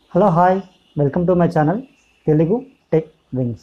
Hello hi welcome to my channel Telugu Tech Wings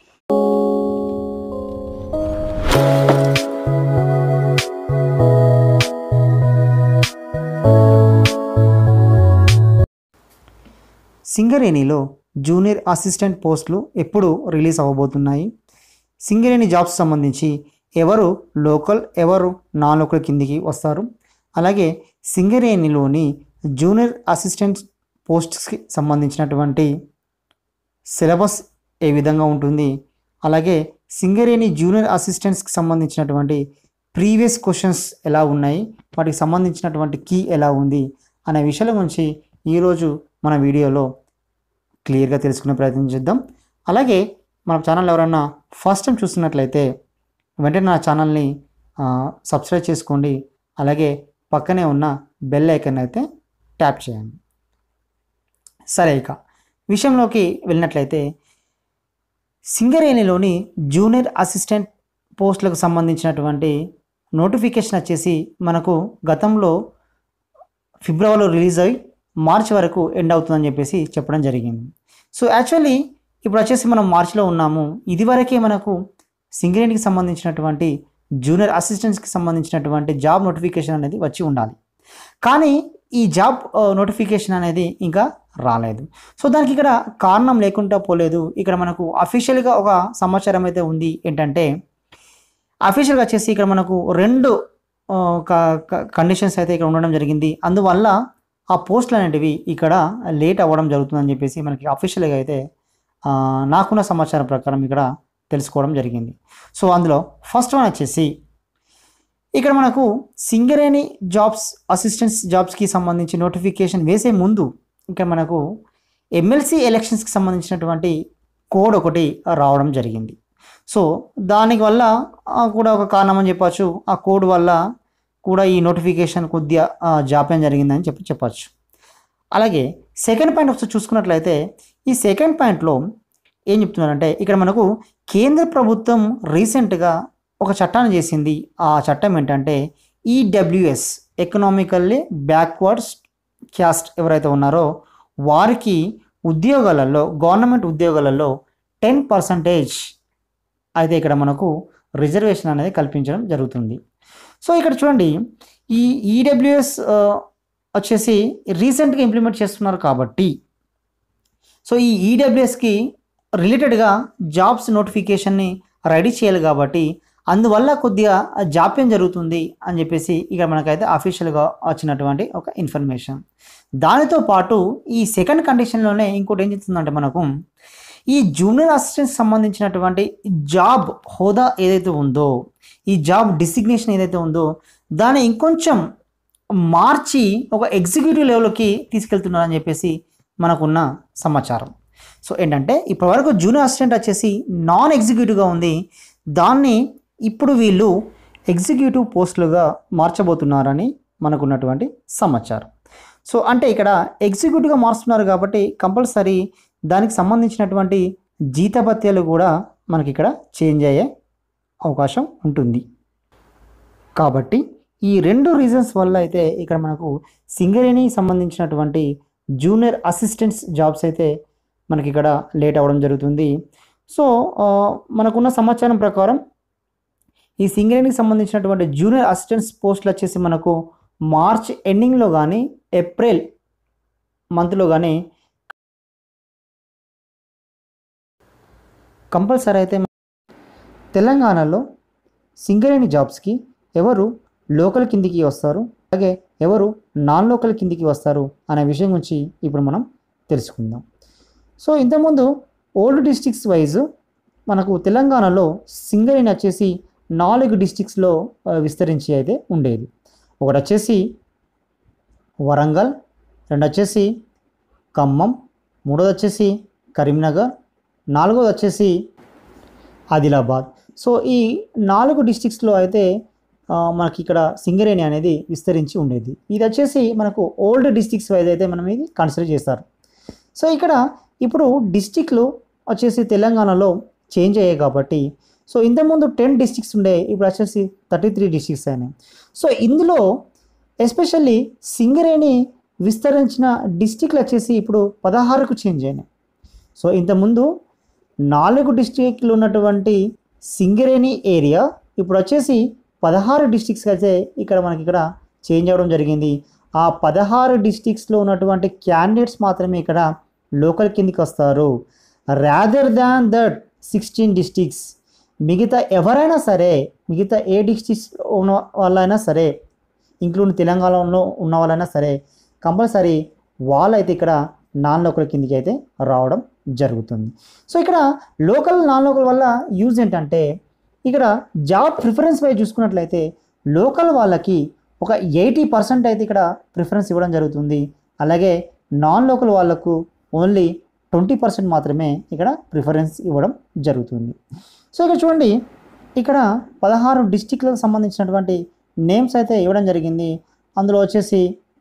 సింగరేణిలో junior assistant పోస్టులు ఎప్పుడు release అవ్వబోతున్నాయి Singareni jobs సంబంధించి ఎవరు లోకల్ ఎవరు నాన్ లోకల్ కిందికి వస్తారు అలాగే సింగరేణిలోని జూనియర్ అసిస్టెంట్ పోస్ట్స్కి సంబంధించినటువంటి సిలబస్ ఏ విధంగా ఉంటుంది అలాగే సింగరేణి జూనియర్ అసిస్టెంట్స్కి సంబంధించినటువంటి ప్రీవియస్ క్వశ్చన్స్ ఎలా ఉన్నాయి వాటికి సంబంధించినటువంటి కీ ఎలా ఉంది అనే విషయాల గురించి ఈరోజు మన వీడియోలో క్లియర్గా తెలుసుకునే ప్రయత్నం చేద్దాం అలాగే మన ఛానల్ ఎవరైనా ఫస్ట్ టైం చూస్తున్నట్లయితే వెంటనే నా ఛానల్ని ఆ, సబ్స్క్రైబ్ చేసుకోండి అలాగే పక్కనే ఉన్న బెల్ ఐకన్ అయితే ట్యాప్ చేయండి సరే ఇక విషయంలోకి వెళ్ళినట్లయితే సింగరేణిలోని జూనియర్ అసిస్టెంట్ పోస్టులకు సంబంధించినటువంటి నోటిఫికేషన్ వచ్చేసి మనకు గతంలో ఫిబ్రవరిలో రిలీజ్ అయ్యి మార్చ్ వరకు ఎండ్ అవుతుందని చెప్పేసి చెప్పడం జరిగింది సో యాక్చువల్లీ ఇప్పుడు వచ్చేసి మనం మార్చిలో ఉన్నాము ఇదివరకే మనకు సింగరేణికి సంబంధించినటువంటి జూనియర్ అసిస్టెంట్స్కి సంబంధించినటువంటి జాబ్ నోటిఫికేషన్ అనేది వచ్చి ఉండాలి కానీ ఈ జాబ్ నోటిఫికేషన్ అనేది ఇంకా రాలేదు సో దానికి ఇక్కడ కారణం లేకుండా పోలేదు ఇక్కడ మనకు అఫీషియల్గా ఒక సమాచారం అయితే ఉంది ఏంటంటే అఫీషియల్గా వచ్చేసి ఇక్కడ మనకు రెండు కండిషన్స్ అయితే ఇక్కడ ఉండడం జరిగింది అందువల్ల ఆ పోస్టులు అనేటివి ఇక్కడ లేట్ అవ్వడం జరుగుతుందని చెప్పేసి మనకి అఫీషియల్గా అయితే ఆ, నాకున్న సమాచారం ప్రకారం ఇక్కడ తెలుసుకోవడం జరిగింది సో అందులో ఫస్ట్ వన్ వచ్చేసి ఇక్కడ మనకు సింగరేణి జాబ్స్ అసిస్టెంట్స్ జాబ్స్కి సంబంధించి నోటిఫికేషన్ వేసే ముందు ఇక్కడ మనకు ఎమ్మెల్సీ ఎలక్షన్స్కి సంబంధించినటువంటి కోడ్ ఒకటి రావడం జరిగింది సో దానివల్ల ఆ, కూడా ఒక కారణం అని చెప్పచ్చు ఆ కోడ్ వల్ల కూడా ఈ నోటిఫికేషన్ కొద్దిగా ఆ, జాప్యం జరిగిందని చెప్పి చెప్పచ్చు అలాగే సెకండ్ పాయింట్ ఒకసారి చూసుకున్నట్లయితే ఈ సెకండ్ పాయింట్లో ఏం చెప్తున్నారంటే ఇక్కడ మనకు కేంద్ర ప్రభుత్వం రీసెంట్గా ఒక చట్టాన్ని చేసింది ఆ చట్టం ఏంటంటే ఈడబ్ల్యూఎస్ ఎకనామికల్లీ బ్యాక్వర్డ్స్ క్యాస్ట్ ఎవరైతే ఉన్నారో వారికి ఉద్యోగాలలో గవర్నమెంట్ ఉద్యోగాలలో టెన్ పర్సంటేజ్ అయితే ఇక్కడ మనకు రిజర్వేషన్ అనేది కల్పించడం జరుగుతుంది సో ఇక్కడ చూడండి ఈ ఈడబ్ల్యూఎస్ వచ్చేసి రీసెంట్గా ఇంప్లిమెంట్ చేస్తున్నారు కాబట్టి సో ఈ ఈడబ్ల్యూఎస్కి రిలేటెడ్గా జాబ్స్ నోటిఫికేషన్ని రెడీ చేయాలి కాబట్టి అందువల్ల కొద్దిగా జాప్యం జరుగుతుంది అని చెప్పేసి ఇక మనకైతే అఫీషియల్గా వచ్చినటువంటి ఒక ఇన్ఫర్మేషన్ దానితో పాటు ఈ సెకండ్ కండిషన్లోనే ఇంకోటి ఏం చెప్తుందంటే మనకు ఈ జూనియర్ అసిస్టెంట్ సంబంధించినటువంటి జాబ్ హోదా ఏదైతే ఉందో ఈ జాబ్ డిసిగ్నేషన్ ఏదైతే ఉందో దాన్ని ఇంకొంచెం మార్చి ఒక ఎగ్జిక్యూటివ్ లెవెల్కి తీసుకెళ్తున్నారని చెప్పేసి మనకున్న సమాచారం సో ఏంటంటే ఇప్పటివరకు జూనియర్ అసిస్టెంట్ వచ్చేసి నాన్ ఎగ్జిక్యూటివ్గా ఉంది దాన్ని ఇప్పుడు వీళ్ళు ఎగ్జిక్యూటివ్ పోస్టులుగా మార్చబోతున్నారని మనకున్నటువంటి సమాచారం సో అంటే ఇక్కడ ఎగ్జిక్యూటివ్గా మారుస్తున్నారు కాబట్టి కంపల్సరీ దానికి సంబంధించినటువంటి జీతభత్యాలు కూడా మనకి ఇక్కడ చేంజ్ అయ్యే అవకాశం ఉంటుంది కాబట్టి ఈ రెండు రీజన్స్ వల్ల అయితే ఇక్కడ మనకు సింగరేణి సంబంధించినటువంటి జూనియర్ అసిస్టెంట్స్ జాబ్స్ అయితే మనకి ఇక్కడ లేట్ అవ్వడం జరుగుతుంది సో ఆ, మనకున్న సమాచారం ప్రకారం ఈ సింగరేణికి సంబంధించినటువంటి జూనియర్ అసిస్టెంట్స్ పోస్టులు వచ్చేసి మనకు మార్చ్ ఎండింగ్లో కానీ ఏప్రిల్ మంత్లో కానీ కంపల్సరీ అయితే తెలంగాణలో సింగరేణి జాబ్స్కి ఎవరు లోకల్ కిందికి వస్తారు అలాగే ఎవరు నాన్ లోకల్ కిందికి వస్తారు అనే విషయం గురించి ఇప్పుడు మనం తెలుసుకుందాం సో ఇంతకుముందు ఓల్డ్ డిస్ట్రిక్ట్స్ వైజ్ మనకు తెలంగాణలో సింగరేణి వచ్చేసి నాలుగు డిస్ట్రిక్ట్స్లో ఆ, విస్తరించి అయితే ఉండేది ఒకటి వచ్చేసి వరంగల్ రెండు వచ్చేసి ఖమ్మం మూడోది వచ్చేసి కరీంనగర్ నాలుగోది వచ్చేసి ఆదిలాబాద్ సో ఈ నాలుగు డిస్ట్రిక్ట్స్లో అయితే ఆ, మనకి ఇక్కడ సింగరేణి అనేది విస్తరించి ఉండేది ఇది వచ్చేసి మనకు ఓల్డ్ డిస్ట్రిక్ట్స్ వైజ్ అయితే మనం ఇది కన్సిడర్ చేస్తారు సో ఇక్కడ ఇప్పుడు డిస్టిక్లు వచ్చేసి తెలంగాణలో చేంజ్ అయ్యాయి కాబట్టి సో ఇంతకుముందు టెన్ డిస్ట్రిక్ట్స్ ఉండే ఇప్పుడు వచ్చేసి థర్టీ త్రీ డిస్ట్రిక్ట్స్ అయినాయి సో ఇందులో ఎస్పెషల్లీ సింగరేణి విస్తరించిన డిస్టిక్లు వచ్చేసి ఇప్పుడు పదహారుకు చేంజ్ అయినాయి సో ఇంతకుముందు నాలుగు డిస్టిక్లు ఉన్నటువంటి సింగరేణి ఏరియా ఇప్పుడు వచ్చేసి పదహారు డిస్టిక్స్కి అయితే ఇక్కడ మనకి ఇక్కడ చేంజ్ అవ్వడం జరిగింది ఆ పదహారు డిస్టిక్స్లో ఉన్నటువంటి క్యాండిడేట్స్ మాత్రమే ఇక్కడ లోకల్ కిందికి వస్తారు rather than that sixteen districts మిగతా ఎవరైనా సరే మిగతా ఏ డిస్టిక్స్ ఉన్న వాళ్ళైనా సరే ఇంక్లూడ్ తెలంగాణలో ఉన్న వాళ్ళైనా సరే కంపల్సరీ వాళ్ళైతే ఇక్కడ నాన్ లోకల్ కిందికి అయితే రావడం జరుగుతుంది సో ఇక్కడ లోకల్ నాన్ లోకల్ వల్ల యూజ్ ఏంటంటే ఇక్కడ జాబ్ ప్రిఫరెన్స్ వైజ్ చూసుకున్నట్లయితే లోకల్ వాళ్ళకి ఒక ఎయిటీ పర్సెంట్ అయితే ఇక్కడ ప్రిఫరెన్స్ ఇవ్వడం జరుగుతుంది అలాగే నాన్ లోకల్ వాళ్ళకు ఓన్లీ ట్వంటీ పర్సెంట్ మాత్రమే ఇక్కడ ప్రిఫరెన్స్ ఇవ్వడం జరుగుతుంది సో ఇక్కడ చూడండి ఇక్కడ పదహారు డిస్టిక్లకు సంబంధించినటువంటి నేమ్స్ అయితే ఇవ్వడం జరిగింది అందులో వచ్చేసి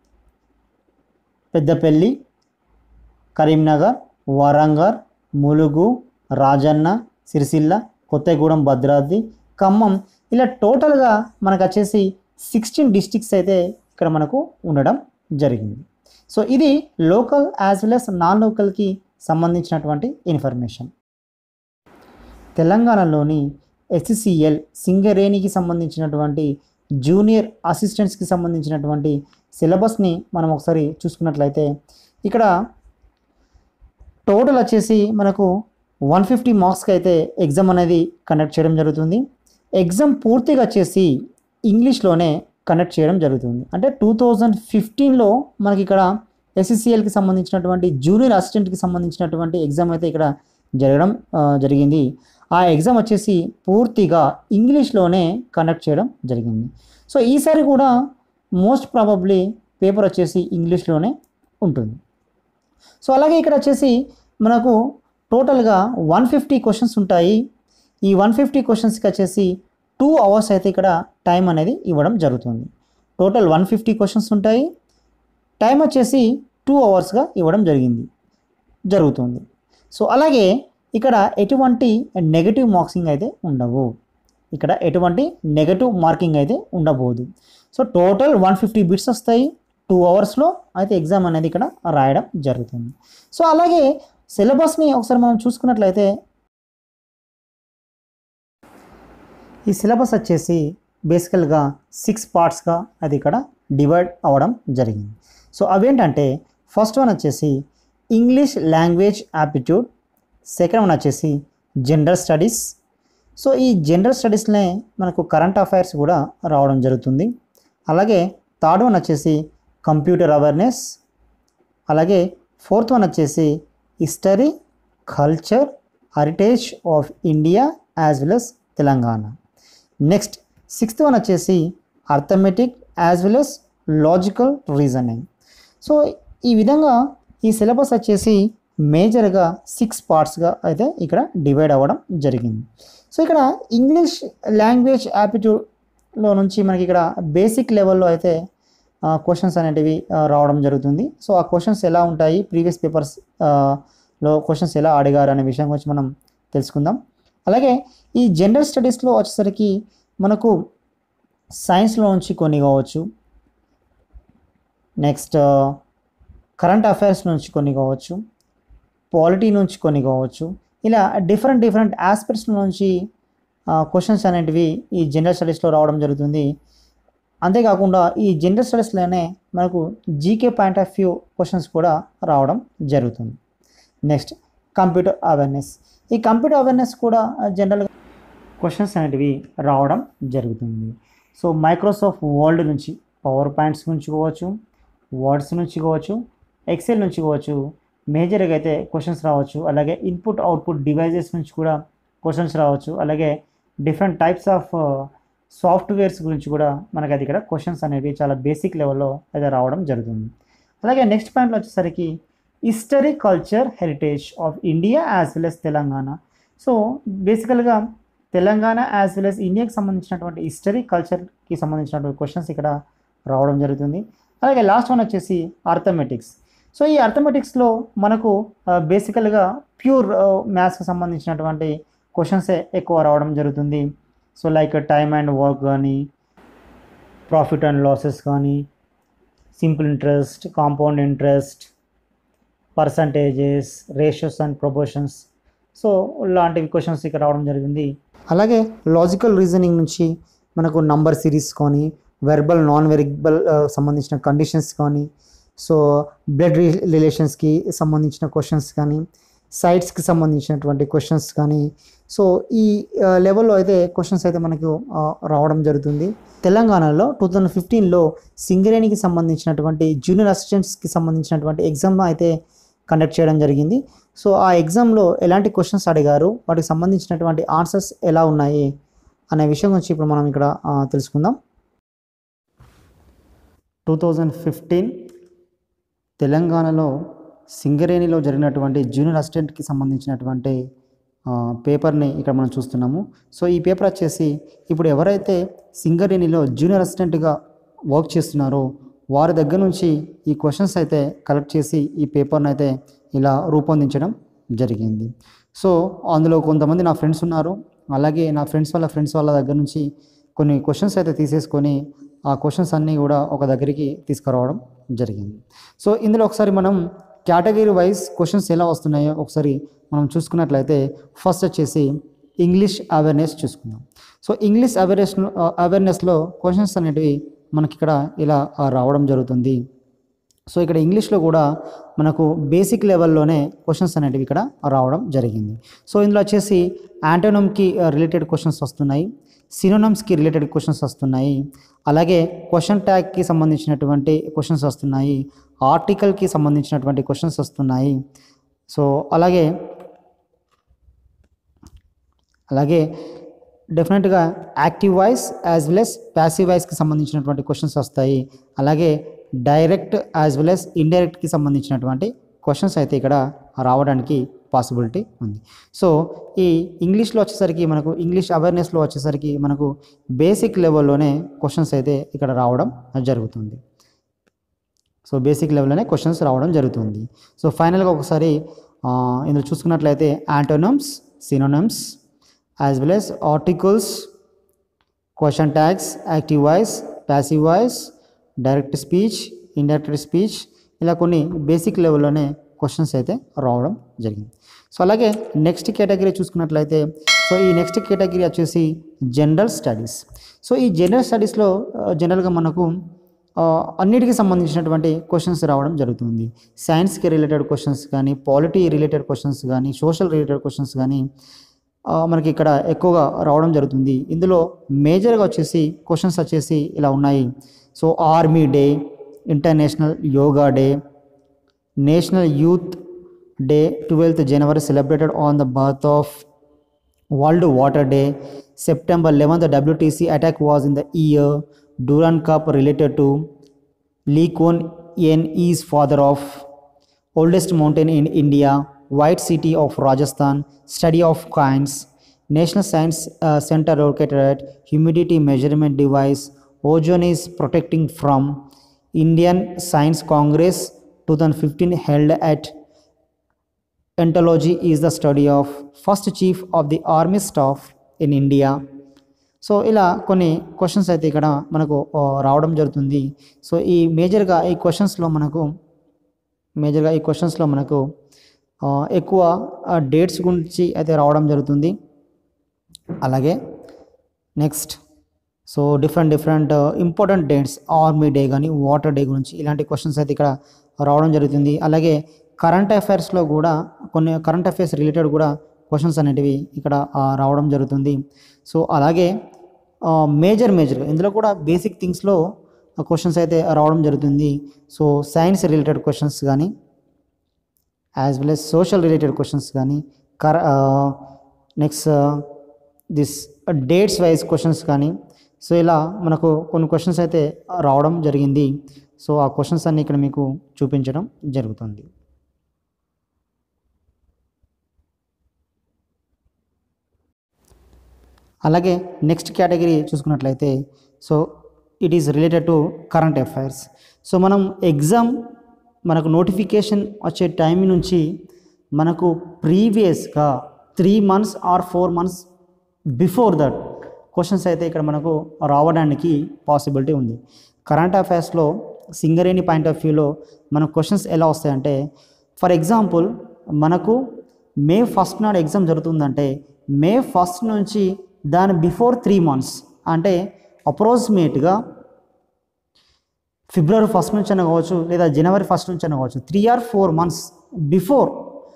పెద్దపల్లి కరీంనగర్ వరంగల్ ములుగు రాజన్న సిరిసిల్ల కొత్తగూడెం భద్రాద్రి ఖమ్మం ఇలా టోటల్గా మనకు వచ్చేసి సిక్స్టీన్ డిస్టిక్స్ అయితే ఇక్కడ మనకు ఉండడం జరిగింది సో ఇది local as well as non లోకల్కి సంబంధించినటువంటి ఇన్ఫర్మేషన్ తెలంగాణలోని ఎస్సిసిఎల్ సింగరేణికి సంబంధించినటువంటి జూనియర్ అసిస్టెంట్స్కి సంబంధించినటువంటి సిలబస్ని మనం ఒకసారి చూసుకున్నట్లయితే ఇక్కడ టోటల్ వచ్చేసి మనకు వన్ ఫిఫ్టీ మార్క్స్కి అయితే ఎగ్జామ్ అనేది కండక్ట్ చేయడం జరుగుతుంది ఎగ్జామ్ పూర్తిగా వచ్చేసి ఇంగ్లీష్లోనే కండక్ట్ చేయడం జరుగుతుంది అంటే టూ థౌజండ్ ఫిఫ్టీన్లో మనకి ఇక్కడ ఎస్ఎస్సిఎల్కి సంబంధించినటువంటి జూనియర్ అసిస్టెంట్కి సంబంధించినటువంటి ఎగ్జామ్ అయితే ఇక్కడ జరగడం ఆ, జరిగింది ఆ ఎగ్జామ్ వచ్చేసి పూర్తిగా ఇంగ్లీష్లోనే కండక్ట్ చేయడం జరిగింది సో ఈసారి కూడా మోస్ట్ ప్రాబబ్లీ పేపర్ వచ్చేసి ఇంగ్లీష్లోనే ఉంటుంది సో అలాగే ఇక్కడ వచ్చేసి మనకు టోటల్గా వన్ ఫిఫ్టీ క్వశ్చన్స్ ఉంటాయి ఈ వన్ ఫిఫ్టీ క్వశ్చన్స్కి వచ్చేసి టూ అవర్స్ అయితే ఇక్కడ టైం అనేది ఇవ్వడం జరుగుతుంది టోటల్ వన్ ఫిఫ్టీ క్వశ్చన్స్ ఉంటాయి టైం వచ్చేసి టూ అవర్స్గా ఇవ్వడం జరిగింది జరుగుతుంది సో అలాగే ఇక్కడ ఎటువంటి నెగటివ్ మార్క్సింగ్ అయితే ఉండవు ఇక్కడ ఎటువంటి నెగటివ్ మార్కింగ్ అయితే ఉండబోదు so total one fifty bits వస్తాయి టూ అవర్స్లో అయితే ఎగ్జామ్ అనేది ఇక్కడ రాయడం జరుగుతుంది సో అలాగే సిలబస్ని ఒకసారి మనం చూసుకున్నట్లయితే ఈ సిలబస్ వచ్చేసి బేసికల్గా సిక్స్ పార్ట్స్గా అది ఇక్కడ డివైడ్ అవ్వడం జరిగింది సో అవేంటంటే ఫస్ట్ వన్ వచ్చేసి English language aptitude second one వచ్చేసి జనరల్ స్టడీస్ సో ఈ జనరల్ స్టడీస్నే మనకు కరెంట్ అఫైర్స్ కూడా రావడం జరుగుతుంది అలాగే థర్డ్ వన్ వచ్చేసి కంప్యూటర్ అవేర్నెస్ అలాగే ఫోర్త్ వన్ వచ్చేసి history culture heritage of India as well as Telangana next sixth one వచ్చేసి arithmetic as well as logical reasoning so ఈ విధంగా ఈ సిలబస్ వచ్చేసి మేజర్గా సిక్స్ పార్ట్స్గా అయితే ఇక్కడ డివైడ్ అవ్వడం జరిగింది సో ఇక్కడ ఇంగ్లీష్ లాంగ్వేజ్ యాప్టిట్యూడ్లో నుంచి మనకి ఇక్కడ బేసిక్ లెవెల్లో అయితే క్వశ్చన్స్ అనేటివి ఆ, రావడం జరుగుతుంది సో ఆ క్వశ్చన్స్ ఎలా ఉంటాయి ప్రీవియస్ పేపర్స్ లో క్వశ్చన్స్ ఎలా అడిగారు అనే విషయం గురించి మనం తెలుసుకుందాం అలాగే ఈ జనరల్ స్టడీస్లో వచ్చేసరికి మనకు సైన్స్లో నుంచి కొన్ని కావచ్చు నెక్స్ట్ కరెంట్ అఫైర్స్ నుంచి కొన్ని కావచ్చు పాలిటీ నుంచి కొన్ని కావచ్చు ఇలా డిఫరెంట్ డిఫరెంట్ ఆస్పెక్ట్స్ నుంచి క్వశ్చన్స్ అనేటివి ఈ జనరల్ స్టడీస్లో రావడం జరుగుతుంది అంతేకాకుండా ఈ జనరల్ స్టడీస్లోనే మనకు GK point of view questions కూడా రావడం జరుగుతుంది నెక్స్ట్ కంప్యూటర్ అవేర్నెస్ ఈ కంప్యూటర్ అవేర్నెస్ కూడా జనరల్గా క్వశ్చన్స్ అనేటివి రావడం జరుగుతుంది సో మైక్రోసాఫ్ట్ వర్డ్ నుంచి పవర్ పాయింట్స్ నుంచి కావచ్చు వర్డ్స్ నుంచి కావచ్చు ఎక్సెల్ నుంచి కావచ్చు మేజర్గా అయితే క్వశ్చన్స్ రావచ్చు అలాగే ఇన్పుట్ అవుట్పుట్ డివైజెస్ నుంచి కూడా క్వశ్చన్స్ రావచ్చు అలాగే డిఫరెంట్ టైప్స్ ఆఫ్ సాఫ్ట్వేర్స్ గురించి కూడా మనకి అది ఇక్కడ క్వశ్చన్స్ అనేవి చాలా బేసిక్ లెవెల్లో అయితే రావడం జరుగుతుంది అలాగే నెక్స్ట్ పాయింట్లో వచ్చేసరికి history culture heritage of India as well as Telangana so బేసికల్గా తెలంగాణ యాజ్ వెల్ ఎస్ ఇండియాకి సంబంధించినటువంటి హిస్టరీ కల్చర్కి సంబంధించినటువంటి క్వశ్చన్స్ ఇక్కడ రావడం జరుగుతుంది అలాగే లాస్ట్ వన్ వచ్చేసి అర్థమెటిక్స్ సో ఈ అర్థమెటిక్స్లో మనకు బేసికల్గా ప్యూర్ మ్యాథ్స్కి సంబంధించినటువంటి క్వశ్చన్సే ఎక్కువ రావడం జరుగుతుంది so like time and work కానీ ప్రాఫిట్ అండ్ లాసెస్ కానీ simple interest compound interest percentages ratios and proportions so లాంటివి క్వశ్చన్స్ ఇక్కడ రావడం జరిగింది అలాగే లాజికల్ రీజనింగ్ నుంచి మనకు నంబర్ సిరీస్ కానీ వెర్బల్ నాన్ వెర్బల్ సంబంధించిన కండిషన్స్ కానీ సో బ్లడ్ రిలేషన్స్కి సంబంధించిన క్వశ్చన్స్ కానీ సైట్స్కి సంబంధించినటువంటి క్వశ్చన్స్ కానీ సో ఈ లెవెల్లో అయితే క్వశ్చన్స్ అయితే మనకు ఆ, రావడం జరుగుతుంది తెలంగాణలో టూ థౌజండ్ ఫిఫ్టీన్లో సింగరేణికి సంబంధించినటువంటి జూనియర్ అసిస్టెంట్స్కి సంబంధించినటువంటి ఎగ్జామ్ అయితే కండక్ట్ చేయడం జరిగింది సో ఆ ఎగ్జామ్లో ఎలాంటి క్వశ్చన్స్ అడిగారు వాటికి సంబంధించినటువంటి ఆన్సర్స్ ఎలా ఉన్నాయి అనే విషయం గురించి ఇప్పుడు మనం ఇక్కడ ఆ, తెలుసుకుందాం టూ థౌజండ్ ఫిఫ్టీన్ తెలంగాణలో సింగరేణిలో జరిగినటువంటి జూనియర్ అసిస్టెంట్కి సంబంధించినటువంటి ఆ, పేపర్ని ఇక్కడ మనం చూస్తున్నాము సో ఈ పేపర్ వచ్చేసి ఇప్పుడు ఎవరైతే సింగరేణిలో జూనియర్ అసిస్టెంట్గా వర్క్ చేస్తున్నారో వారి దగ్గర నుంచి ఈ క్వశ్చన్స్ అయితే కలెక్ట్ చేసి ఈ పేపర్ని అయితే ఇలా రూపొందించడం జరిగింది సో అందులో కొంతమంది నా ఫ్రెండ్స్ ఉన్నారు అలాగే నా ఫ్రెండ్స్ వాళ్ళ ఫ్రెండ్స్ వాళ్ళ దగ్గర నుంచి కొన్ని క్వశ్చన్స్ అయితే తీసేసుకొని ఆ క్వశ్చన్స్ అన్నీ కూడా ఒక దగ్గరికి తీసుకురావడం జరిగింది సో ఇందులో ఒకసారి మనం కేటగిరీ వైజ్ క్వశ్చన్స్ ఎలా వస్తున్నాయో ఒకసారి మనం చూసుకున్నట్లయితే ఫస్ట్ వచ్చేసి ఇంగ్లీష్ అవేర్నెస్ చూసుకుందాం సో ఇంగ్లీష్ అవేర్నెస్ అవేర్నెస్లో క్వశ్చన్స్ అనేటివి మనకి ఇక్కడ ఇలా ఆ, రావడం జరుగుతుంది సో ఇక్కడ ఇంగ్లీష్లో కూడా మనకు బేసిక్ లెవెల్లోనే క్వశ్చన్స్ అనేటివి ఇక్కడ రావడం జరిగింది సో ఇందులో వచ్చేసి యాంటోనమ్కి రిలేటెడ్ క్వశ్చన్స్ వస్తున్నాయి సినోనమ్స్కి రిలేటెడ్ క్వశ్చన్స్ వస్తున్నాయి అలాగే క్వశ్చన్ ట్యాగ్కి సంబంధించినటువంటి క్వశ్చన్స్ వస్తున్నాయి ఆర్టికల్కి సంబంధించినటువంటి క్వశ్చన్స్ వస్తున్నాయి సో అలాగే అలాగే డెఫినెట్గా active voice as well as passive వాయిస్కి సంబంధించినటువంటి క్వశ్చన్స్ వస్తాయి అలాగే డైరెక్ట్ యాజ్ వెల్ ఎస్ ఇండైరెక్ట్కి సంబంధించినటువంటి క్వశ్చన్స్ అయితే ఇక్కడ రావడానికి పాసిబిలిటీ ఉంది సో ఈ ఇంగ్లీష్లో వచ్చేసరికి మనకు ఇంగ్లీష్ అవేర్నెస్లో వచ్చేసరికి మనకు బేసిక్ లెవెల్లోనే క్వశ్చన్స్ అయితే ఇక్కడ రావడం జరుగుతుంది సో బేసిక్ లెవెల్లోనే క్వశ్చన్స్ రావడం జరుగుతుంది సో ఫైనల్గా ఒకసారి ఆ, ఇందులో చూసుకున్నట్లయితే antonyms synonyms as well as articles question tags active voice passive voice direct speech indirect speech ఇలా కొన్ని బేసిక్ లెవెల్లోనే క్వశ్చన్స్ అయితే రావడం జరిగింది సో అలాగే నెక్స్ట్ కేటగిరీ చూసుకున్నట్లయితే సో ఈ నెక్స్ట్ కేటగిరీ వచ్చేసి జనరల్ స్టడీస్ సో ఈ జనరల్ స్టడీస్లో జనరల్గా మనకు ఆ, అన్నిటికీ సంబంధించినటువంటి క్వశ్చన్స్ రావడం జరుగుతుంది సైన్స్కి రిలేటెడ్ క్వశ్చన్స్ కానీ పాలిటీ రిలేటెడ్ క్వశ్చన్స్ కానీ సోషల్ రిలేటెడ్ క్వశ్చన్స్ కానీ ఆ, మనకి ఇక్కడ ఎక్కువగా రావడం జరుగుతుంది ఇందులో మేజర్గా వచ్చేసి క్వశ్చన్స్ వచ్చేసి ఇలా ఉన్నాయి so army day international yoga day national youth day twelfth January celebrated on the birth of world water day September eleventh WTC attack was in the year Durand cup related to లీ కోన్ ఎన్ is father of oldest mountain in India, White City of Rajasthan, study of kinds, National Science uh, Center located at humidity measurement device, ozone is protecting from Indian Science Congress 2015 held at Entology is the study of first chief of the army staff in India. So ఇలా కొన్ని questions అయితే ఇక్కడ మనకు ఆ, రావడం జరుగుతుంది so ఈ మేజర్గా ఈ క్వశ్చన్స్లో మనకు మేజర్గా ఈ క్వశ్చన్స్లో మనకు ఆ, ఎక్కువ డేట్స్ గురించి అయితే రావడం జరుగుతుంది అలాగే next so different different important dates army day కానీ వాటర్ డే గురించి ఇలాంటి క్వశ్చన్స్ అయితే ఇక్కడ రావడం జరుగుతుంది అలాగే కరెంట్ అఫైర్స్లో కూడా కొన్ని కరెంట్ అఫైర్స్ రిలేటెడ్ కూడా క్వశ్చన్స్ అనేటివి ఇక్కడ ఆ, రావడం జరుగుతుంది సో అలాగే మేజర్ మేజర్గా ఇందులో కూడా బేసిక్ థింగ్స్లో క్వశ్చన్స్ అయితే రావడం జరుగుతుంది సో సైన్స్ రిలేటెడ్ క్వశ్చన్స్ కానీ as well as social related questions కానీ కర next this dates wise questions కానీ సో ఇలా మనకు కొన్ని క్వశ్చన్స్ అయితే రావడం జరిగింది సో ఆ క్వశ్చన్స్ అన్ని ఇక్కడ మీకు చూపించడం జరుగుతుంది అలాగే నెక్స్ట్ కేటగిరీ చూసుకున్నట్లయితే so it is related to current affairs so మనం ఎగ్జామ్ మనకు నోటిఫికేషన్ వచ్చే టైం నుంచి మనకు ప్రీవియస్గా three months or four months before that questions అయితే ఇక్కడ మనకు రావడానికి పాసిబిలిటీ ఉంది కరెంట్ అఫైర్స్లో సింగరేణి పాయింట్ ఆఫ్ వ్యూలో మన క్వశ్చన్స్ ఎలా వస్తాయంటే ఫర్ ఎగ్జాంపుల్ మనకు మే ఫస్ట్ నాడు ఎగ్జామ్ జరుగుతుందంటే మే ఫస్ట్ నుంచి దాని బిఫోర్ త్రీ మంత్స్ అంటే అప్రోక్సిమేట్గా ఫిబ్రవరి ఫస్ట్ నుంచి అయినా కావచ్చు లేదా జనవరి ఫస్ట్ నుంచి అయినా కావచ్చు three or four months before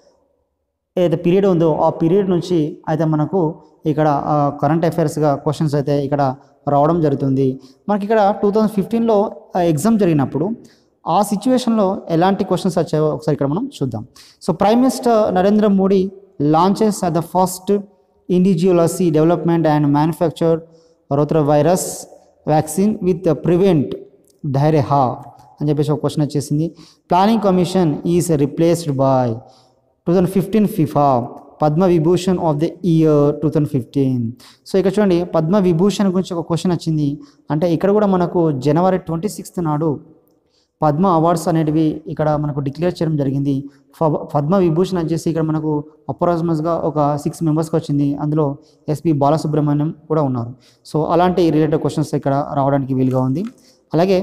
ఏదైతే పీరియడ్ ఉందో ఆ పీరియడ్ నుంచి అయితే మనకు ఇక్కడ కరెంట్ అఫైర్స్గా క్వశ్చన్స్ అయితే ఇక్కడ రావడం జరుగుతుంది మనకి ఇక్కడ టూ థౌజండ్ ఫిఫ్టీన్లో ఎగ్జామ్ జరిగినప్పుడు ఆ సిచ్యువేషన్లో ఎలాంటి క్వశ్చన్స్ వచ్చాయో ఒకసారి ఇక్కడ మనం చూద్దాం so prime minister Narendra Modi launches at the first indigenously development and manufacture rota virus vaccine with prevent diarrhoea అని చెప్పేసి ఒక క్వశ్చన్ వచ్చేసింది planning commission is replaced by two thousand fifteen FIFA Padma Vibhushan of the year two thousand fifteen so ఇక్కడ చూడండి పద్మ విభూషణ్ గురించి ఒక question వచ్చింది అంటే ఇక్కడ కూడా మనకు జనవరి ట్వంటీ సిక్స్త్ నాడు పద్మ అవార్డ్స్ అనేటివి ఇక్కడ మనకు డిక్లేర్ చేయడం జరిగింది ఫ- పద్మ విభూషణ్ వచ్చేసి ఇక్కడ మనకు అప్రాక్సిమస్గా ఒక సిక్స్ మెంబర్స్కి వచ్చింది అందులో ఎస్పి బాలసుబ్రహ్మణ్యం కూడా ఉన్నారు సో అలాంటి రిలేటెడ్ క్వశ్చన్స్ ఇక్కడ రావడానికి వీలుగా ఉంది అలాగే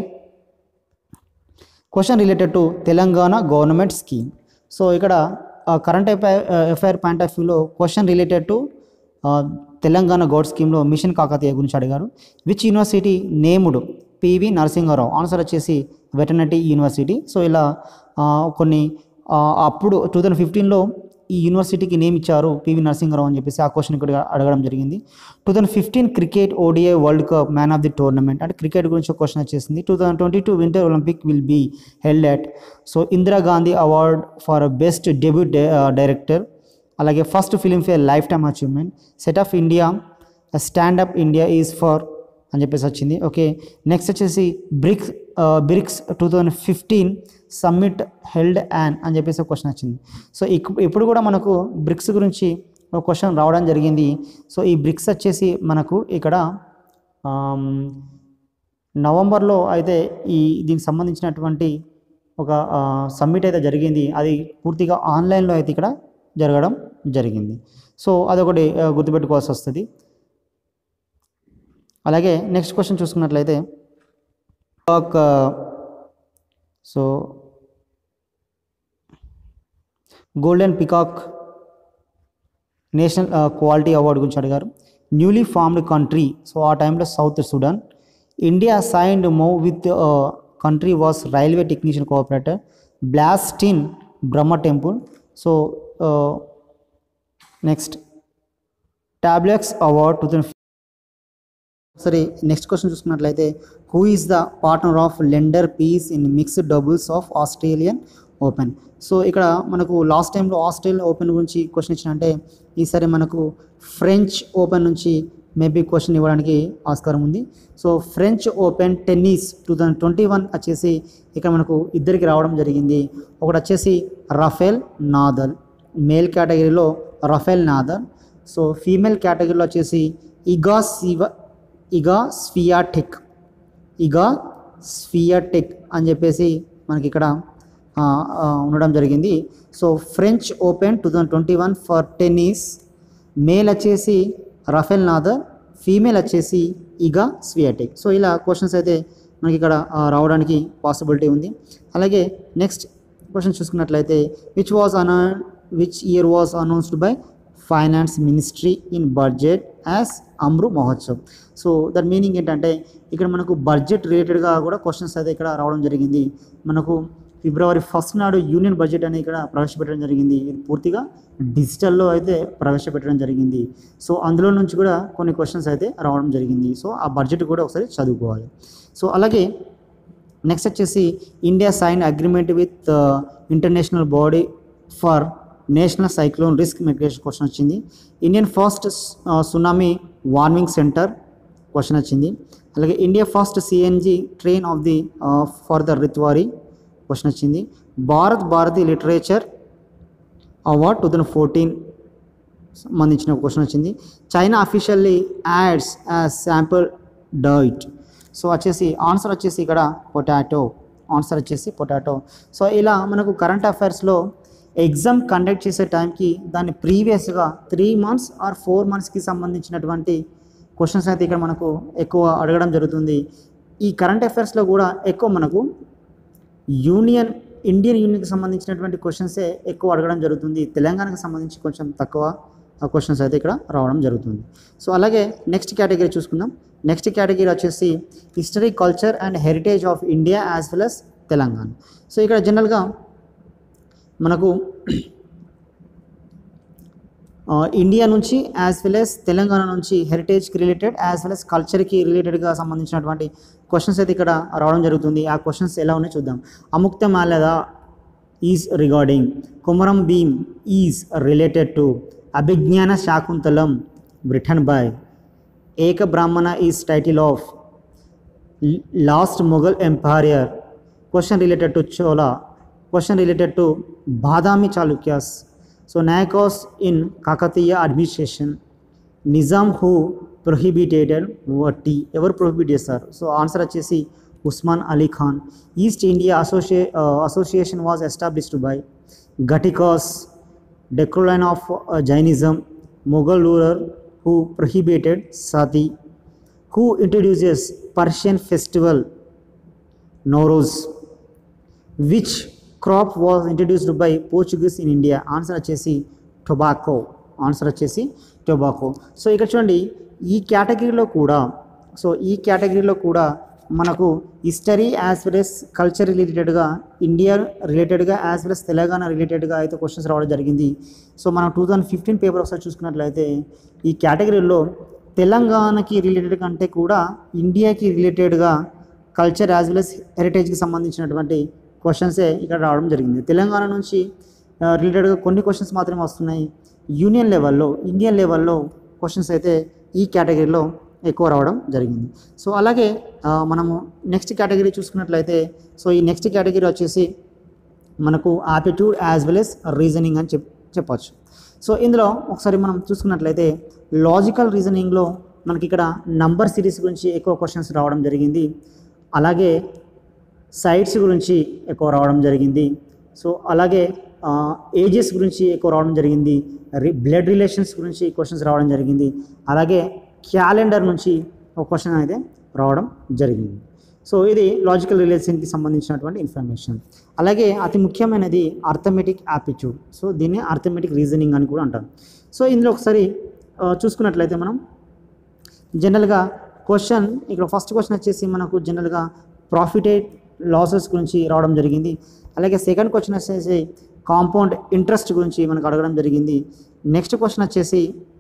question related to Telangana government scheme so ఇక్కడ కరెంట్ ఎఫ్ఐఆర్ పాయింట్ ఆఫ్ వ్యూలో question related to Telangana Goud స్కీమ్లో మిషన్ కాకతీయ గురించి అడిగారు which university నేముడు PV Narasimha Rao answer వచ్చేసి వెటర్నరీ యూనివర్సిటీ సో ఇలా ఆ, కొన్ని ఆ, అప్పుడు టూ థౌజండ్ ఫిఫ్టీన్లో ఈ యూనివర్సిటీకి నేమ్ ఇచ్చారు పివి నరసింహారావు అని చెప్పేసి ఆ క్వశ్చన్ ఇక్కడ అడగడం జరిగింది two thousand fifteen cricket ODI world cup man of the tournament అంటే క్రికెట్ గురించి ఒక క్వశ్చన్ వచ్చేసింది two thousand twenty to winter Olympic will be held at so Indira Gandhi award for best debut director అలాగే first Filmfare life time achievement set of India stand up India is for అని చెప్పేసి వచ్చింది okay next వచ్చేసి bricks bricks two thousand fifteen summit held an అని చెప్పేసి ఒక question వచ్చింది so ఇక్- ఇప్పుడు కూడా మనకు బ్రిక్స్ గురించి ఒక క్వశ్చన్ రావడం జరిగింది సో ఈ బ్రిక్స్ వచ్చేసి మనకు ఇక్కడ ఆమ్, నవంబర్లో అయితే ఈ దీనికి సంబంధించినటువంటి ఒక సమ్మిట్ అయితే జరిగింది అది పూర్తిగా ఆన్లైన్లో అయితే ఇక్కడ జరగడం జరిగింది సో అదొకటి ఆ, గుర్తుపెట్టుకోవాల్సి వస్తుంది అలాగే నెక్స్ట్ క్వశ్చన్ చూసుకున్నట్లయితే ఒక so golden peacock national quality award గురించి అడిగారు న్యూలీ ఫార్మ్డ్ కంట్రీ సో ఆ టైంలో South Sudan India signed move with country was railway technician cooperator బ్లాస్టిన్ బ్రహ్మ టెంపుల్ సో నెక్స్ట్ టాబ్లెక్స్ అవార్డ్ టూ థౌజండ్ సరే నెక్స్ట్ క్వశ్చన్ చూసుకున్నట్లయితే who is the partner of Leander Paes in mixed doubles of Australian Open so ఇక్కడ మనకు last టైంలో Australian Open గురించి question ఇచ్చినంటే ఈసారి మనకు ఫ్రెంచ్ ఓపెన్ నుంచి మేబీ క్వశ్చన్ ఇవ్వడానికి ఆస్కారం ఉంది so French Open tennis two thousand twenty one వచ్చేసి ఇక్కడ మనకు ఇద్దరికి రావడం జరిగింది ఒకటి వచ్చేసి రఫేల్ నాదల్ మేల్ కేటగిరీలో రఫేల్ నాదల్ సో ఫీమేల్ కేటగిరీలో వచ్చేసి ఇగా శివ ఇగా స్ఫియాటెక్ ఇగా స్ఫియాటెక్ అని చెప్పేసి మనకి ఇక్కడ ఆ, ఆ, ఉండడం జరిగింది so French Open two thousand twenty one for tennis male వచ్చేసి రఫేల్ నాదర్ ఫీమేల్ వచ్చేసి ఇగా స్వియాటెక్ సో ఇలా క్వశ్చన్స్ అయితే మనకి ఇక్కడ ఆ, రావడానికి పాసిబిలిటీ ఉంది అలాగే నెక్స్ట్ క్వశ్చన్ చూసుకున్నట్లయితే విచ్ వాజ్ అన which year was announced by finance ministry in budget as Amrit Mahotsav so దాని మీనింగ్ ఏంటంటే ఇక్కడ మనకు బడ్జెట్ రిలేటెడ్గా కూడా క్వశ్చన్స్ అయితే ఇక్కడ రావడం జరిగింది మనకు ఫిబ్రవరి ఫస్ట్ నాడు యూనియన్ బడ్జెట్ అనేది ఇక్కడ ప్రవేశపెట్టడం జరిగింది ఇది పూర్తిగా డిజిటల్లో అయితే ప్రవేశపెట్టడం జరిగింది సో అందులో నుంచి కూడా కొన్ని క్వశ్చన్స్ అయితే రావడం జరిగింది సో ఆ బడ్జెట్ కూడా ఒకసారి చదువుకోవాలి సో అలాగే నెక్స్ట్ వచ్చేసి India sign agreement with international body for national cyclone risk mitigation question వచ్చింది Indian first tsunami warning centre question వచ్చింది అలాగే India first CNG train of the for the రిత్వారీ క్వశ్చన్ వచ్చింది Bharat Bharati literature award two thousand fourteen సంబంధించిన question వచ్చింది China officially adds as sample diet so వచ్చేసి answer వచ్చేసి ఇక్కడ పొటాటో ఆన్సర్ వచ్చేసి పొటాటో సో ఇలా మనకు కరెంట్ అఫైర్స్లో ఎగ్జామ్ కండక్ట్ చేసే టైంకి దాన్ని ప్రీవియస్గా త్రీ మంత్స్ ఆర్ ఫోర్ మంత్స్కి సంబంధించినటువంటి క్వశ్చన్స్ అయితే ఇక్కడ మనకు ఎక్కువ అడగడం జరుగుతుంది ఈ కరెంట్ అఫైర్స్లో కూడా ఎక్కువ మనకు యూనియన్ ఇండియన్ యూనియన్కి సంబంధించినటువంటి క్వశ్చన్సే ఎక్కువ అడగడం జరుగుతుంది తెలంగాణకు సంబంధించి కొంచెం తక్కువ క్వశ్చన్స్ అయితే ఇక్కడ రావడం జరుగుతుంది సో అలాగే నెక్స్ట్ కేటగిరీ చూసుకుందాం నెక్స్ట్ కేటగిరీ వచ్చేసి history culture and heritage of India as well as Telangana so ఇక్కడ జనరల్గా మనకు ఆ, ఇండియా నుంచి యాజ్ వెల్ యాజ్ తెలంగాణ నుంచి హెరిటేజ్కి రిలేటెడ్ యాజ్ వెల్ యాజ్ కల్చర్కి రిలేటెడ్గా సంబంధించినటువంటి క్వశ్చన్స్ అయితే ఇక్కడ రావడం జరుగుతుంది ఆ క్వశ్చన్స్ ఎలా ఉన్నాయో చూద్దాం Amuktamalyada is regarding Kumaram Bheem is related to Abhijnana Shakuntalam written by ఏక బ్రాహ్మణ is title of last Mughal empire question related to Chola question related to Badami Chalukyas so Nayakas in Kakatiya administration Nizam who prohibited టీ ఎవరు ప్రొహిబిట్ చేస్తారు సో ఆన్సర్ వచ్చేసి ఉస్మాన్ అలీ ఖాన్ ఈస్ట్ ఇండియా అసోసియే అసోసియేషన్ వాజ్ ఎస్టాబ్లిష్డ్ బై గటికాస్ డెక్రోలైన్ of Jainism Mughal ruler who prohibited sati who introduces Persian festival Nowruz which crop was introduced by Portuguese in India answer వచ్చేసి tobacco answer వచ్చేసి tobacco so ఇక్కడ చూడండి ఈ కేటగిరీలో కూడా సో ఈ కేటగిరీలో కూడా మనకు history as well as culture రిలేటెడ్గా ఇండియా రిలేటెడ్గా యాజ్ వెల్ ఎస్ తెలంగాణ రిలేటెడ్గా అయితే క్వశ్చన్స్ రావడం జరిగింది సో మనం టూ థౌజండ్ ఫిఫ్టీన్ పేపర్ ఒకసారి చూసుకున్నట్లయితే ఈ కేటగిరీలో తెలంగాణకి రిలేటెడ్ కంటే కూడా ఇండియాకి రిలేటెడ్గా కల్చర్ యాజ్ వెల్ ఎస్ హెరిటేజ్కి సంబంధించినటువంటి క్వశ్చన్సే ఇక్కడ రావడం జరిగింది తెలంగాణ నుంచి రిలేటెడ్గా కొన్ని క్వశ్చన్స్ మాత్రమే వస్తున్నాయి యూనియన్ లెవెల్లో ఇండియన్ లెవెల్లో క్వశ్చన్స్ అయితే ఈ కేటగిరీలో ఎక్కువ రావడం జరిగింది సో అలాగే ఆ, మనము నెక్స్ట్ కేటగిరీ చూసుకున్నట్లయితే సో ఈ నెక్స్ట్ కేటగిరీ వచ్చేసి మనకు aptitude as well as reasoning అని చెప్ చెప్పచ్చు సో ఇందులో ఒకసారి మనం చూసుకున్నట్లయితే లాజికల్ రీజనింగ్లో మనకి ఇక్కడ నంబర్ సిరీస్ గురించి ఎక్కువ క్వశ్చన్స్ రావడం జరిగింది అలాగే సైట్స్ గురించి ఎక్కువ రావడం జరిగింది సో అలాగే ఏజెస్ గురించి ఎక్కువ రావడం జరిగింది బ్లడ్ రిలేషన్స్ గురించి క్వశ్చన్స్ రావడం జరిగింది అలాగే క్యాలెండర్ నుంచి ఒక క్వశ్చన్ అయితే రావడం జరిగింది సో ఇది లాజికల్ రిలేషన్కి సంబంధించినటువంటి ఇన్ఫర్మేషన్ అలాగే అతి ముఖ్యమైనది అర్థమెటిక్ యాప్టిట్యూడ్ సో దీన్ని అర్థమెటిక్ రీజనింగ్ అని కూడా అంటారు సో ఇందులో ఒకసారి ఆ, చూసుకున్నట్లయితే మనం జనరల్గా క్వశ్చన్ ఇక్కడ ఫస్ట్ క్వశ్చన్ వచ్చేసి మనకు జనరల్గా ప్రాఫిటెడ్ లాసెస్ గురించి రావడం జరిగింది అలాగే సెకండ్ క్వశ్చన్ వచ్చేసి కాంపౌండ్ ఇంట్రెస్ట్ గురించి మనకు అడగడం జరిగింది నెక్స్ట్ క్వశ్చన్ వచ్చేసి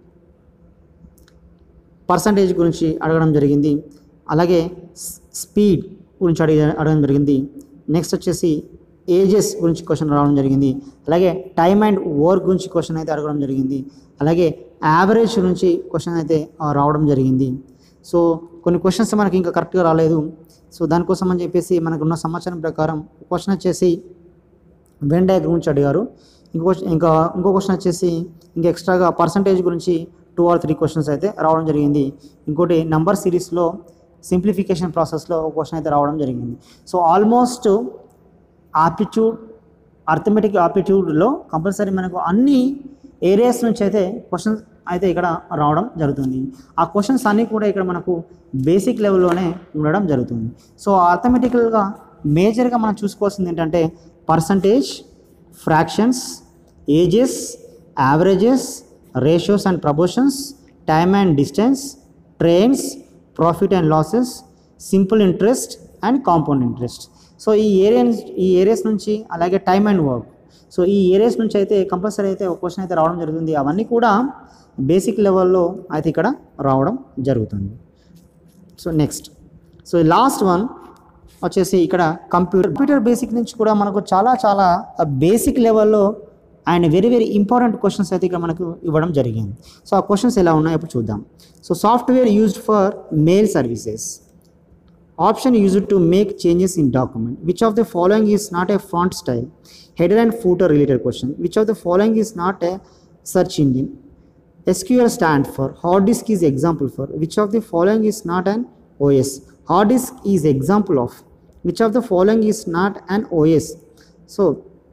పర్సంటేజ్ గురించి అడగడం జరిగింది అలాగే స్పీడ్ గురించి అడిగ అడగడం జరిగింది నెక్స్ట్ వచ్చేసి ఏజెస్ గురించి క్వశ్చన్ రావడం జరిగింది అలాగే టైమ్ అండ్ వర్క్ గురించి క్వశ్చన్ అయితే అడగడం జరిగింది అలాగే యావరేజ్ గురించి క్వశ్చన్ అయితే ఆ, రావడం జరిగింది సో కొన్ని క్వశ్చన్స్ మనకి ఇంకా కరెక్ట్గా రాలేదు సో దానికోసం అని చెప్పేసి మనకు ఉన్న సమాచారం ప్రకారం క్వశ్చన్ వచ్చేసి వెన్ డయాగ్రమ్ గురించి అడిగారు ఇంకో ఇంకా ఇంకో క్వశ్చన్ వచ్చేసి ఇంకా ఎక్స్ట్రాగా పర్సంటేజ్ గురించి టూ ఆర్ త్రీ క్వశ్చన్స్ అయితే రావడం జరిగింది ఇంకోటి నంబర్ సిరీస్లో సింప్లిఫికేషన్ ప్రాసెస్లో ఒక క్వశ్చన్ అయితే రావడం జరిగింది సో ఆల్మోస్ట్ ఆప్టిట్యూడ్ అర్థమెటిక్ ఆప్టిట్యూడ్లో కంపల్సరీ మనకు అన్ని ఏరియాస్ నుంచి అయితే క్వశ్చన్స్ అయితే ఇక్కడ రావడం జరుగుతుంది ఆ క్వశ్చన్స్ అన్నీ కూడా ఇక్కడ మనకు బేసిక్ లెవెల్లోనే ఉండడం జరుగుతుంది సో అర్థమెటికల్గా మేజర్గా మనం చూసుకోవాల్సింది ఏంటంటే percentage fractions ages averages ratios and proportions time and distance trains profit and losses simple interest and compound interest so ఈ ఏరియా ఈ ఏరియాస్ నుంచి అలాగే టైమ్ అండ్ వర్క్ సో ఈ ఏరియాస్ నుంచి అయితే కంపల్సరీ అయితే ఒక క్వశ్చన్ అయితే రావడం జరుగుతుంది అవన్నీ కూడా బేసిక్ లెవెల్లో అయితే ఇక్కడ రావడం జరుగుతుంది so next so last one వచ్చేసి ఇక్కడ కంప్యూటర్ కంప్యూటర్ బేసిక్ నుంచి కూడా మనకు చాలా చాలా బేసిక్ లెవెల్లో and very very important questions అయితే ఇక్కడ మనకు ఇవ్వడం జరిగింది సో ఆ క్వశ్చన్స్ ఎలా ఉన్నాయో ఇప్పుడు చూద్దాం so software used for mail services option used to make changes in document which of the following is not a font style header and footer related question which of the following is not a search engine sql stand for hard disk is example for which of the following is not an os hard disk is example of which of the following is not an os so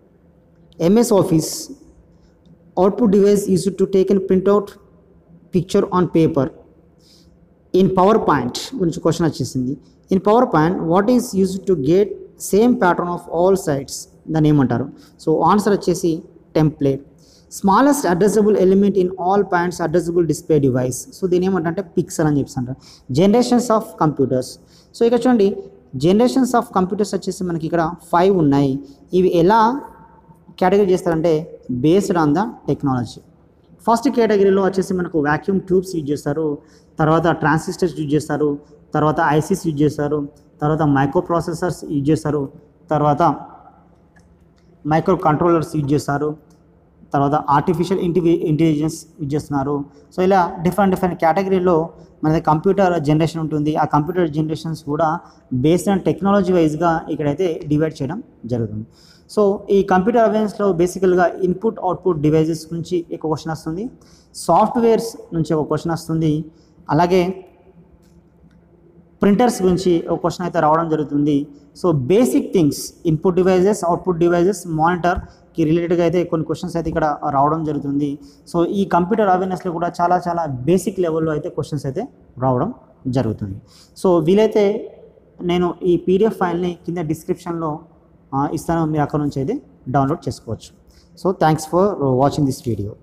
ms office output device used to take and print out picture on paper in power point గురించి question వచ్చేసింది in power point what is use to get same pattern of all sides దాన్ని ఏమంటారు so answer వచ్చేసి template smallest addressable element in all points addressable display device so దీని ఏమంటే pixel అని చెప్పేసి అంటారు జనరేషన్స్ ఆఫ్ కంప్యూటర్స్ సో ఇక్కడ చూడండి జనరేషన్స్ ఆఫ్ కంప్యూటర్స్ వచ్చేసి మనకి ఇక్కడ ఫైవ్ ఉన్నాయి ఇవి ఎలా కేటగిరీ చేస్తారంటే based on the technology first కేటగిరీలో వచ్చేసి మనకు వ్యాక్యూమ్ ట్యూబ్స్ యూజ్ చేస్తారు తర్వాత ట్రాన్సిస్టర్స్ యూజ్ చేస్తారు తర్వాత ఐసీస్ యూజ్ చేస్తారు తర్వాత మైక్రో ప్రాసెసర్స్ యూజ్ చేస్తారు తర్వాత మైక్రో కంట్రోలర్స్ యూజ్ చేస్తారు తర్వాత ఆర్టిఫిషియల్ ఇంటివి ఇంటెలిజెన్స్ యూజ్ చేస్తున్నారు సో ఇలా డిఫరెంట్ డిఫరెంట్ కేటగిరీలో మనది కంప్యూటర్ జనరేషన్ ఉంటుంది ఆ కంప్యూటర్ జనరేషన్స్ కూడా బేస్డ్ ఆన్ టెక్నాలజీ వైజ్గా ఇక్కడైతే డివైడ్ చేయడం జరుగుతుంది సో ఈ కంప్యూటర్ అవేర్నెస్లో బేసికల్గా ఇన్పుట్ అవుట్పుట్ డివైజెస్ నుంచి ఒక క్వశ్చన్ వస్తుంది సాఫ్ట్వేర్స్ నుంచి ఒక క్వశ్చన్ వస్తుంది అలాగే ప్రింటర్స్ గురించి ఒక క్వశ్చన్ అయితే రావడం జరుగుతుంది so basic things input devices output devices మానిటర్కి రిలేటెడ్గా అయితే కొన్ని క్వశ్చన్స్ అయితే ఇక్కడ రావడం జరుగుతుంది సో ఈ కంప్యూటర్ అవేర్నెస్లో కూడా చాలా చాలా బేసిక్ లెవెల్లో అయితే క్వశ్చన్స్ అయితే రావడం జరుగుతుంది సో వీలైతే నేను ఈ పీడిఎఫ్ ఫైల్ని కింద డిస్క్రిప్షన్లో ఇస్తాను మీరు అక్కడ నుంచి అయితే డౌన్లోడ్ చేసుకోవచ్చు so thanks for watching this video